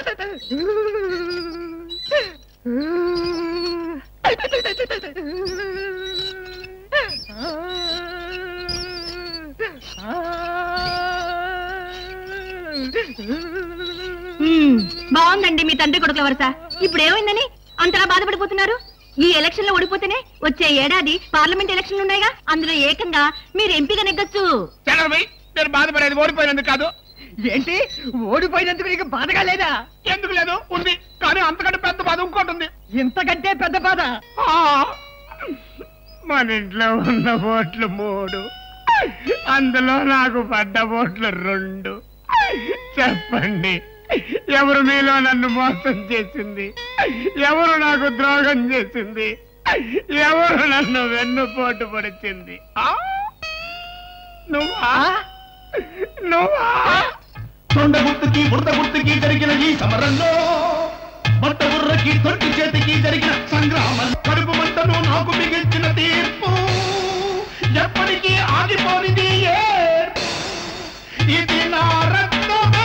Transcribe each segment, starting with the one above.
మ్మ్. బాగుందండి మీ తండ్రి కొడుకుల వరుస ఇప్పుడు ఏమైందని అంతలా బాధపడిపోతున్నారు ఈ ఎలక్షన్ లో ఓడిపోతేనే వచ్చే ఏడాది పార్లమెంట్ ఎలక్షన్లు ఉన్నాయిగా అందులో ఏకంగా మీరు ఎంపీగా నెగ్గొచ్చు చంద్రబాయ్ నేను బాధపడేది ఓడిపోయినందుకు కాదు ఏంటి ఓడిపోయినందుకు నీకు బాధగా లేదా ఎందుకు లేదు ఉంది కానీ అంతకంటే పెద్ద బాధ ఇంకోటి ఉంది ఇంతకంటే పెద్ద బాధ ఆ, మన ఇంట్లో ఉన్న ఓట్లు మూడు అందులో నాకు పడ్డ ఓట్లు రెండు చెప్పండి ఎవరు మీలో నన్ను మోసం చేసింది ఎవరు నాకు ద్రోహం చేసింది ఎవరు నన్ను వెన్నుపోటు పొడిచింది ఆ? నువ్వా నువ్వా తొండ గుర్తుకి బురద గుర్తుకి జరిగిన ఈ సమరంలో బట్ట బుర్రకి తొట్టి చేతికి జరిగిన సంగ్రామం కడుపు మంటను నాకు మిగిల్చిన తీర్పు ఎప్పటికీ ఆగిపోనిది ఏర్పు. ఇది నా రక్తమే.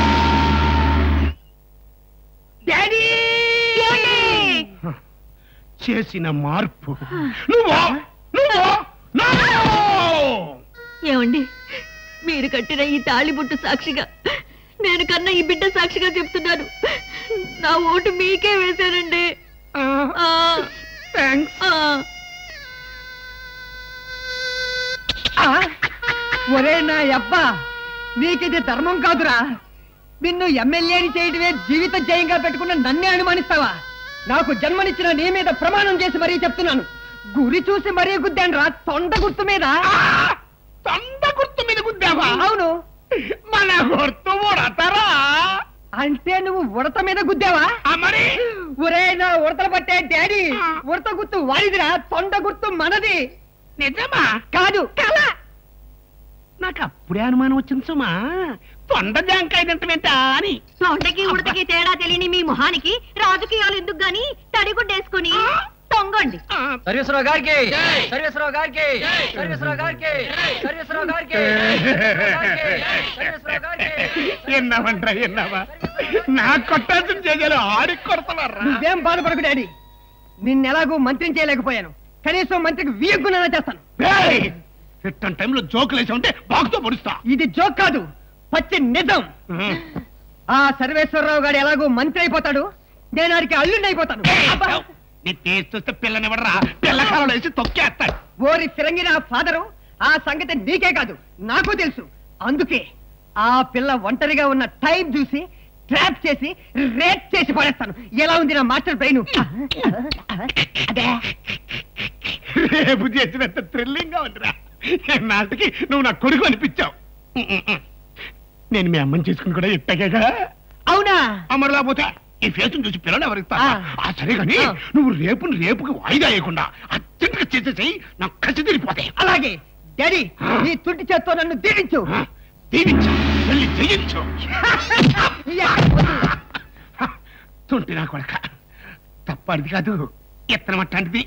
డాడీ చేసిన మార్పు నువ్వా నువ్వా నువ్వు ఏమండి మీరు కట్టిన ఈ తాళిబుట్టు సాక్షిగా నేను కన్నా ఈ బిడ్డ సాక్షిగా చెప్తున్నాను నా ఓటు మీకే వేశానండి ఆ, థ్యాంక్స్ ఆ. ఆ? ఒరే నా అబ్బా నీకిది ధర్మం కాదురా నిన్ను ఎమ్మెల్యేని చేయడమే జీవిత జయంగా పెట్టుకున్న నన్నే అనుమానిస్తావా నాకు జన్మనిచ్చిన నీ మీద ప్రమాణం చేసి మరీ చెప్తున్నాను గురి చూసి మరీ గుద్దాను రా తొండ గుర్తు మీద తొండ గుర్తు మీద గుద్దావా అవును మన గుర్తు ఉడతారా అంటే నువ్వు ఉడత మీద గుద్దావా మరి ఒరే నా ఉడతలు పట్టే డాడీ ఉడత గుర్తు వాడిదిరా తొండ గుర్తు మనది నిజమా కాదు కళ నాకు అప్పుడే అనుమానం వచ్చింది సుమా తొండ జాంకాయ తింటమేంటా అని తొండకి ఉడతకి తేడా తెలియని మీ మొహానికి రాజకీయాలు ఎందుకు గాని తడిగుడ్డేసుకుని తొంగండి సర్వేశ్వరరావు గారికి సర్వేశ్వరరావు గారికి సర్వేశ్వరరావు గారికి సర్వేశ్వరరావు గారికి సర్వేశ్వరరావు గారికి ఎన్నావంట్రా ఎన్నావా నా కొట్టాల్సిన చేయాలి ఆడికి కొడతావారా నువ్వేం బాధపడకు డాడీ నిన్నెలాగూ మంత్రిని చేయలేకపోయాను కనీసం మంత్రికి వీయగ్గునైనా చేస్తాను ఇట్టని టైంలో జోకులు వేసి ఉంటే బాగుతో పొడుస్తా ఇది జోక్ కాదు పచ్చి నిజం ఆ సర్వేశ్వరరావు గారు ఎలాగో మంత్రి అయిపోతాడు నేను ఆడికి అల్లుండి అయిపోతాను అబ్బా! నీ టేస్ట్ చూస్తే పిల్లనివ్వడరా పిల్లకాలలో వేసి తొక్కేస్తాడు ఓరి ఫిరంగి నా ఫాదరు ఆ సంగతి నీకే కాదు నాకు తెలుసు అందుకే ఆ పిల్ల ఒంటరిగా ఉన్న టైం చూసి ట్రాప్ చేసి రేప్ చేసి పడేస్తాను ఎలా ఉంది నా మాస్టర్ బ్రెయిన్ అదే రేపు చేసినంత థ్రిల్లింగ్ గా ఉందిరా నాటికి నువ్వు నా కొడుకు అనిపించావు నేను మీ అమ్మని చేసుకుని కూడా ఇట్టగా అవునా అమరు లేకపోతే ఈ ఫేస్ చూసి పిల్లలు ఎవరిస్తా ఆ. ఆ సరే కానీ ఆ. నువ్వు రేపుని రేపుకి వాయిదా వేయకుండా అర్జెంట్గా చేసేసి నాకు కసి తిరిగిపోతాయి అలాగే డాడీ నీ తుంటి చేత్తో నన్ను దీవించు దీవించు వెళ్ళి జయించు ఎక్కడికి వద్దు. తుంటి నా కొడక తప్పటిది కాదు ఎత్తనం అట్లాంటిది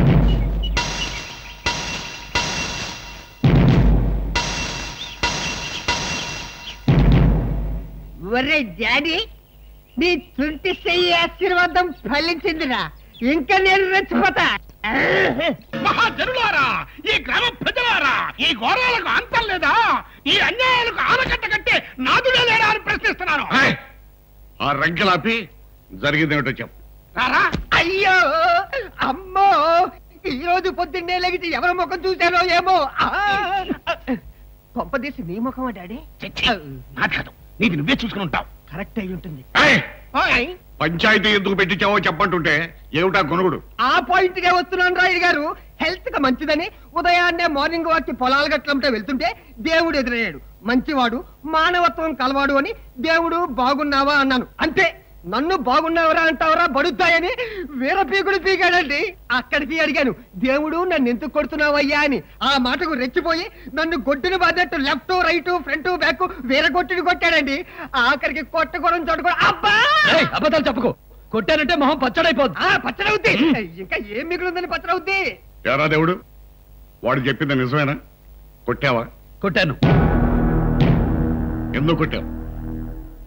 ఒరే డాడీ నీ తుంటి చెయ్యి ఆశీర్వాదం ఫలించిందిరా ఇంకా నేను రెచ్చిపోతా మహాజనులారా ఈ గ్రామ ప్రజలారా ఈ ఘోరాలకు అంతం లేదా ఈ అన్యాయాలకు ఆనకట్ట కట్టే నాదుడే లేడా అని ప్రశ్నిస్తున్నాను ఆ రంకెలాపి జరిగిందేమిటో చెప్పు రారా అయ్యో అమ్మో ఈ రోజు పొద్దున్నే లెగిసి ఎవరి ముఖం చూశానో ఏమో ఆ! కొంపదీసి నీ ముఖమా డాడీ చచ్చి, నాది కాదు నీది నువ్వే చూసుకుని ఉంటావు కరెక్ట్ అయి ఉంటుంది ఏయ్! ఓయ్. పంచాయతీ ఎందుకు పెట్టించావో చెప్పంటుంటే ఏమిటా కొనుగుడు ఆ పాయింట్ గా వస్తున్నాను రాయుడు గారు హెల్త్ కి మంచిదని ఉదయాన్నే మార్నింగ్ వాక్ కి పొలాల గట్లంటే వెళ్తుంటే దేవుడు ఎదురయ్యాడు మంచివాడు మానవత్వం కలవాడు అని దేవుడు బాగున్నావా అన్నాను అంతే నన్ను బాగున్నావరా అంటావరా బడుద్దాయని వీర పీకుడు పీకాడండి అక్కడికి అడిగాను దేవుడు నన్ను ఎందుకు కొడుతున్నావయ్యా అని ఆ మాటకు రెచ్చిపోయి నన్ను గొడ్డును బాధట్టు లెఫ్ట్ రైట్ ఫ్రంట్ బ్యాక్ వీర కొట్టుడు కొట్టాడండి ఆఖరికి కొట్టకూడని చోట కూడా అబ్బా అబద్ధాలు చెప్పుకో కొట్టానంటే మొహం పచ్చడైపోద్ది ఆ పచ్చడవుద్ది ఇంకా ఏం మిగిలిందని పచ్చడవుద్ది ఎరా దేవుడు వాడు చెప్పింది నిజమేనా కొట్టావా కొట్టాను ఎందుకు కొట్టావు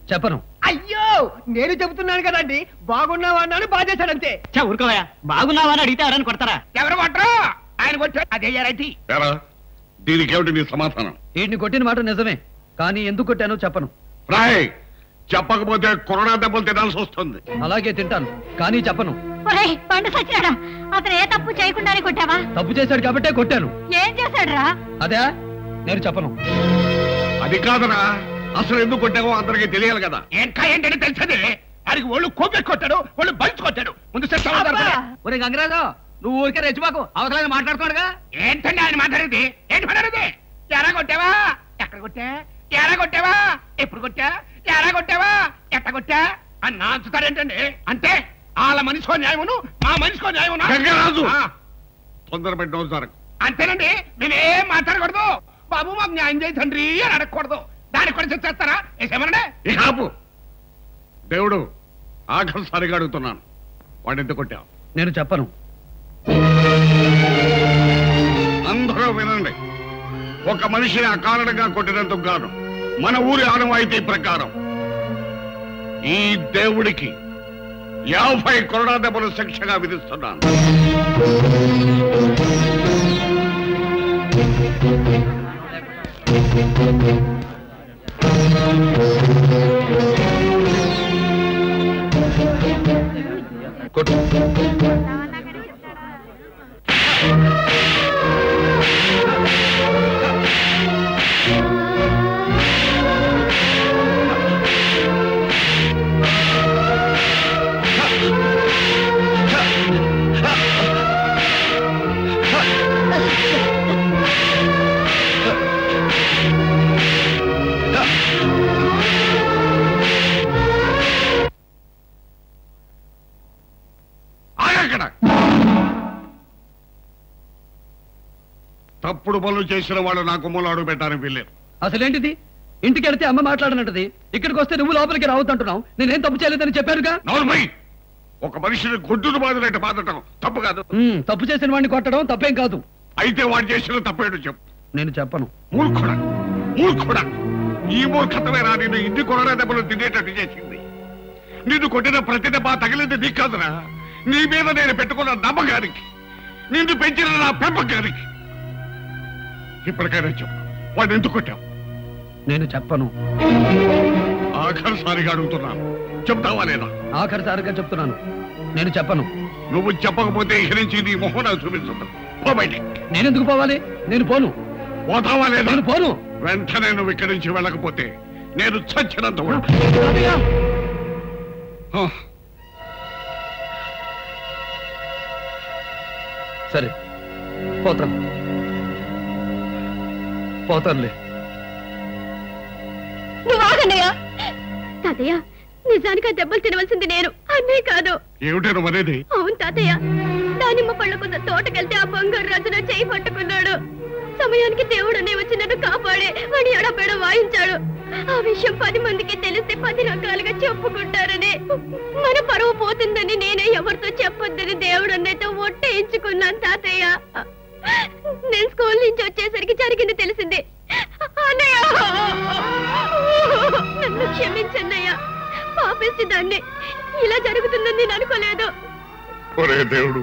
చెప్పను అయ్యో నేను చెబుతున్నాను కదండి బాగున్నావా అన్నాను బాధేశాడంతే ఊరుకోవా బాగున్నావా అని అడిగితే ఎవరైనా కొడతారా ఎవరు కొట్టరు ఆయన కొట్టారు అదే రైటీ ఎరా దీనికేమిటి నీ సమాధానం వీడిని కొట్టిన మాట నిజమే కానీ ఎందుకు కొట్టానో చెప్పను రాయ్ చెప్పకపోతే కరోనా దెబ్బలు తినాల్సి వస్తుంది అలాగే తింటాను కానీ చెప్పను ఒరేయ్ పండు సచ్చినాడా అతను ఏ తప్పు చేయకుండానే కొట్టావా తప్పు చేశాడు కాబట్టే కొట్టాను ఏం చేశాడురా అదే నేను చెప్పను అది కాదరా అసలు ఎందుకు కొట్టావో అందరికీ తెలియాలి కదా ఇంకా ఏంటని తెలిసేది వాడికి ఒళ్ళు కోపె కొట్టాడు ఒళ్ళు బలిచి కొట్టాడు ముందు సెట్ అవ్వదారు ఒరే గంగరాజు నువ్వు ఊరికే రెచ్చిపోకు అవసరం మాట్లాడుకోడుగా ఏంటండి ఆయన మాట్లాడేది ఏంటి మాట్లాడేది ఎలా కొట్టావా ఎక్కడ కొట్టా ఎలా కొట్టావా ఎప్పుడు కొట్టా ఎలా కొట్టావా ఎట్ట కొట్టా అని నాంచుతారేంటండి అంటే వాళ్ళ మనిషికో న్యాయమును మా మనిషికో న్యాయమును గంగరాజు! ఆ, తొందర పెట్టిన జరగ అంతేనండి మేమేం మాట్లాడకూడదు బాబు మాకు న్యాయం చేయి తండ్రి అని అడగకూడదు దానికి కూడా చేస్తారా ఏసేమనండి ఇక ఆపు దేవుడు ఆఖరిసారిగా అడుగుతున్నాను వాడు ఎందుకు కొట్టావు నేను చెప్పను అందరూ వినండి ఒక మనిషిని అకారణంగా కొట్టినందుకు గాను మన ఊరి ఆనవాయితీ ప్రకారం ఈ దేవుడికి యాభై కొరడా దెబ్బలు శిక్షగా విధిస్తున్నాను కొట్టు ఆగక్కడ తప్పుడు పనులు చేసిన వాళ్ళు నా కుమ్మలో అడుగు పెట్టాలని వీల్లేదు అసలేంటిది ఇంటికి వెళ్తే అమ్మ మాట్లాడనంటది ఇక్కడికి వస్తే నువ్వు లోపలికి రావద్దంటున్నావు నేనేం తప్పు చేయలేదని చెప్పారుగా నోర్మై ఒక మనిషిని గుడ్డును బాధలంటే బాధటం తప్పు కాదు ఉమ్, తప్పు చేసిన వాడిని కొట్టడం తప్పేం కాదు అయితే వాడు చేసిన తప్పేడు చెప్పు నేను చెప్పను మూర్ఖుడా మూర్ఖుడా ఈ మూర్ఖతమేనా నిన్ను ఇన్ని కొరడా దెబ్బలు తినేటట్టు చేసింది నిన్ను కొట్టిన ప్రతి దెబ్బ తగిలింది నీకు కాదురా నీ మీద నేను పెట్టుకున్న నమ్మకానికి నిన్ను పెంచిన నా పెంపకానికి ఇప్పటికైనా చెప్పు వాడు ఎందుకు కొట్టావు నేను చెప్పను ఆఖరిసారిగా అడుగుతున్నాను చెప్తావా లేదా ఆఖరిసారిగా చెప్తున్నాను నేను చెప్పను నువ్వు చెప్పకపోతే ఇక నుంచి నీ మొహం నాకు చూపిస్తుంది పో బయటికి. నేనెందుకు పోవాలి నేను పోను పోతావా లేదా నేను పోను వెంటనే నువ్వు ఇక్కడి నుంచి వెళ్ళకపోతే నేను చచ్చినంత కూడా తాతయ్య! ఆ, సరే పోతాను పోతానులే నువ్వు ఆగన్నయ్యా తాతయ్య నిజానికి ఆ దెబ్బలు తినవలసింది నేను అన్నే కాదు ఏమిటే నువ్వు అనేది అవును తాతయ్య దానిమ్మ పళ్ళకున్న తోటకెళ్తే ఆ బంగారు రాజున చేయి పట్టుకున్నాడు సమయానికి దేవుడు అనే వచ్చి నన్ను కాపాడే వాడి ఎడబెడ వాయించాడు ఆ విషయం పది మందికి తెలిస్తే పది రకాలుగా చెప్పుకుంటారని మన పరువు పోతుందని నేనే ఎవరితో చెప్పొద్దని దేవుడు అన్నయ్యతో ఒట్టేయించుకున్నాను తాతయ్య నేను స్కూల్ నుంచి వచ్చేసరికి జరిగింది తెలిసింది అన్నయ్య నన్ను క్షమించన్నయ్య పాపేసి దాన్ని ఇలా జరుగుతుందని నేను అనుకోలేదు ఒరే దేవుడు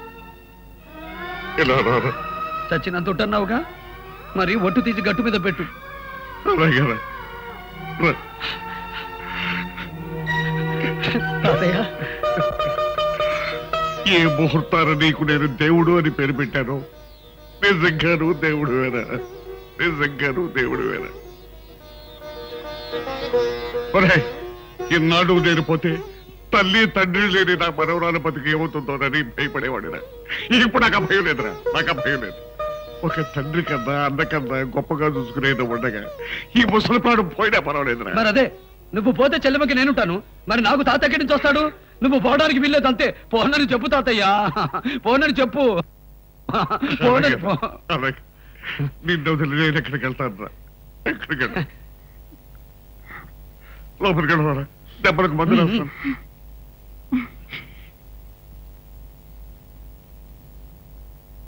ఇలా రారా చచ్చినంత ఉంటున్నావుగా మరి ఒట్టు తీసి గట్టు మీద పెట్టు అలాగే రా. రా. తాతయ్య ఏ ముహూర్తాన నీకు నేను దేవుడు అని పేరు పెట్టాను నిజంగాను దేవుడు వేరా నిజంగాను దేవుడు వేరా ఒరేయ్, ఇన్నాడు నేను పోతే తల్లి తండ్రి లేని నా మనవరాల బతికి ఏమవుతుందోనని భయపడేవాడిరా ఇప్పుడు నాకు ఆ భయం లేదురా నాకు ఆ భయం లేదు ఒక తండ్రి కన్నా అన్న కన్నా గొప్పగా చూసుకునేది ఉండగా ఈ ముసలి ప్రాణం పోయినా పర్వాలేదురా మరి అదే నువ్వు పోతే చెల్లెమ్మకి నేనుంటాను మరి నాకు తాత ఎక్కడి నుంచి వస్తాడు నువ్వు పోవడానికి వీల్లేదు అంతే పోనని చెప్పు తాతయ్యా పోనని చెప్పు పోనని పో. అలాగే నిన్ను వదిలి నేను ఎక్కడికి వెళ్తాను రా ఎక్కడికి వెళ్తా లోపలికి వెళ్ళరా దెబ్బలకు మందులు వస్తాను